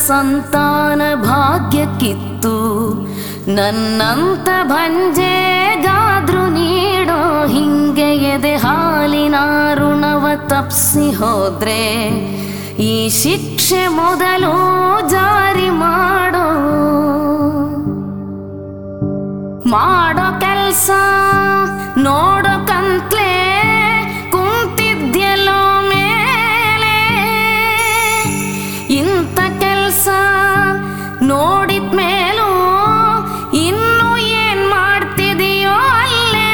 ಸಂತಾನ ಭಾಗ್ಯಕ್ಕಿತ್ತು ನನ್ನಂತ ಭಂಜೆಗಾದ್ರು ನೀಡೋ ಹಿಂಗೆ ಎದೆ ಹಾಲಿನ ಋಣವ ತಪ್ಸಿ ಹೋದ್ರೆ ಈ ಶಿಕ್ಷೆ ಮೊದಲು ಜಾರಿ ಮಾಡೋ ಮಾಡೋ ಕೆಲ್ಸ ನೋಡೋ ಕಂತ್ಲೆ ಕುಂತಿದ್ಯಲ್ಲೋ ಮೇಲೆ ಇಂಥ ಕೆಲ್ಸ ನೋಡಿದ ಮೇಲೂ ಇನ್ನು ಏನ್ ಮಾಡ್ತಿದೀಯೋ ಅಲ್ಲೇ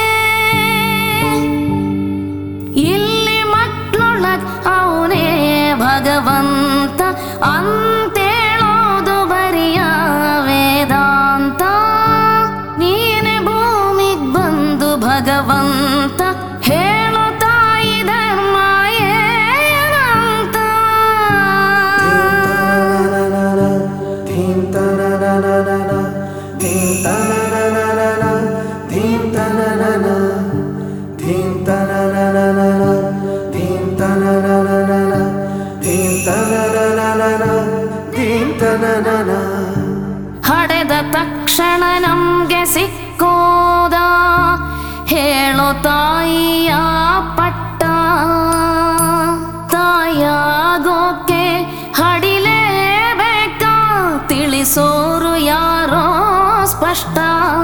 ಇಲ್ಲಿ ಮಕ್ಕಳೊಳಗ್ ಅವನೇ ಭಗವಂತ ಅಂತೇಳೋದು ಬರಿಯ ವೇದಾಂತ ನೀನೆ ಭೂಮಿಗ್ ಬಂದು ಭಗವಂತ ಹೇಳೋ ತಾಯಿ ಧರ್ಮ ಏನಂತ ಹಡೆದ ತಕ್ಷಣ ನಮ್ಗೆ ಸಿಕ್ಕೋದ ಹೇಳೋ ತಾಯಿಯ ಪಟ್ಟ ತಾಯಾಗೋಕೆ ಹಡಿಲೇಬೇಕಾ ತಿಳಿಸೋರು ಯಾರೋ ಸ್ಪಷ್ಟ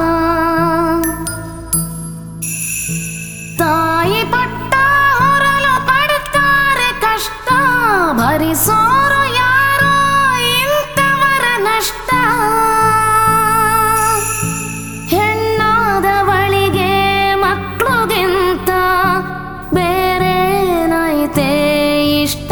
ತಾಯಿ ಪಟ್ಟ ಹೊರಲು ಪಡ್ತಾರೆ ಕಷ್ಟ ಭರಿಸೋರು ಯಾರೋ ಇಂಥವರ ನಷ್ಟ ಹೆಣ್ಣಾದವಳಿಗೆ ಮಕ್ಕಳಿಗಿಂತ ಬೇರೇನೈತೆ ಇಷ್ಟ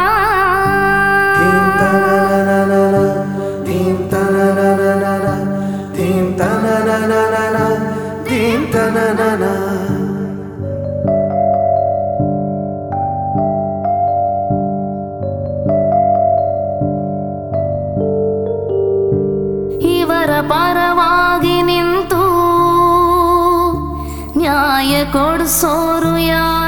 ಇವರ ಪರವಾಗಿ ನಿಂತು ನ್ಯಾಯ ಕೊಡಿಸೋರು ಯಾರು